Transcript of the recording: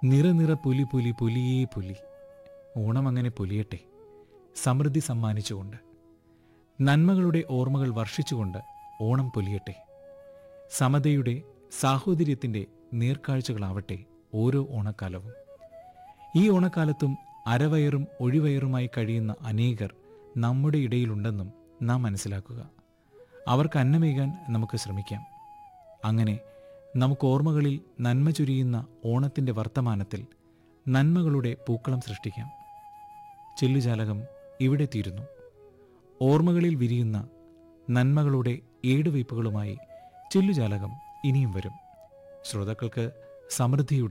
നിറ നിറ പുലി പുലി പുലിയേ പുലി ഓണം അങ്ങനെ പുലിയട്ടെ സമൃദ്ധി സമ്മാനിച്ചുകൊണ്ട് നന്മകളുടെ ഓർമ്മകൾ വർഷിച്ചുകൊണ്ട് ഓണം പൊലിയട്ടെ സമതയുടെ സാഹോദര്യത്തിൻ്റെ നേർക്കാഴ്ചകളാവട്ടെ ഓരോ ഓണക്കാലവും ഈ ഓണക്കാലത്തും അരവയറും ഒഴിവയറുമായി കഴിയുന്ന അനേകർ നമ്മുടെ ഇടയിലുണ്ടെന്നും നാം മനസ്സിലാക്കുക അവർക്ക് അന്നമേകാൻ നമുക്ക് ശ്രമിക്കാം അങ്ങനെ നമുക്ക് ഓർമ്മകളിൽ നന്മ ചുരിയുന്ന ഓണത്തിൻ്റെ വർത്തമാനത്തിൽ നന്മകളുടെ പൂക്കളം സൃഷ്ടിക്കാം ചെല്ലുജാലകം ഇവിടെ തീരുന്നു ഓർമ്മകളിൽ വിരിയുന്ന നന്മകളുടെ ഏടുവയ്പ്പുകളുമായി ചെല്ലുജാലകം ഇനിയും വരും ശ്രോതാക്കൾക്ക് സമൃദ്ധിയുടെ